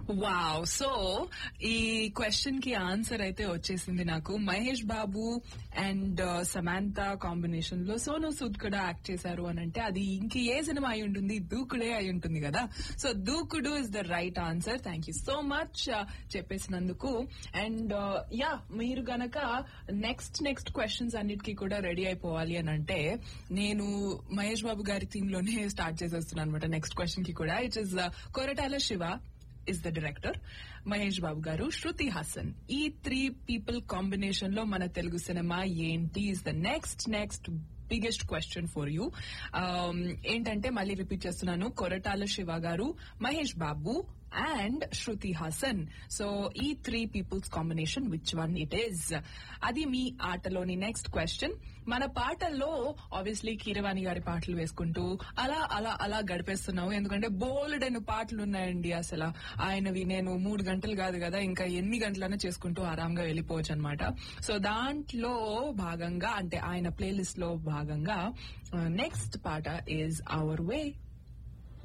wow so ఈ question కి answer అయితే వచ్చేసింది నాకు మహేష్ బాబు అండ్ సమాంత కాంబినేషన్ లో సోను సూద్ కూడా యాక్ట్ చేశారు అని అంటే అది ఇంక ఏ సినిమా అయి ఉంటుంది దూకుడే అయి ఉంటుంది కదా so Dookudu is the right answer thank you so much చెప్పేసినందుకు అండ్ యా మీరు గనక నెక్స్ట్ నెక్స్ట్ క్వశ్చన్స్ అన్నిటికీ కూడా రెడీ అయిపోవాలి అని అంటే నేను మహేష్ బాబు గారి థీమ్ లోనే స్టార్ట్ చేసేస్తున్నాను అనమాట నెక్స్ట్ క్వశ్చన్ కి కూడా it is Koratala Siva is the director Mahesh Babu garu Shruti Haasan ఈ త్రీ పీపుల్ కాంబినేషన్ లో మన తెలుగు సినిమా ఏంటి is the next next biggest question for you ఏంటంటే మళ్ళీ రిపీట్ చేస్తున్నాను కొరటాల శివ గారు మహేష్ బాబు అండ్ శృతి హాసన్ సో ఈ three peoples combination which one it is అది మీ ఆటలోని నెక్స్ట్ క్వశ్చన్ మన పాటల్లో ఆబ్వియస్లీ కీరవాణి గారి పాటలు వేసుకుంటూ అలా అలా అలా గడిపేస్తున్నావు ఎందుకంటే బోల్డ్ అని పాటలు ఉన్నాయండి అసలు ఆయనవి నేను మూడు గంటలు కాదు కదా ఇంకా ఎన్ని గంటలైనా చేసుకుంటూ ఆరాంగా వెళ్ళిపోవచ్చు అనమాట సో దాంట్లో భాగంగా అంటే ఆయన ప్లేలిస్ట్ లో భాగంగా నెక్స్ట్ పాట ఈజ్ అవర్ వే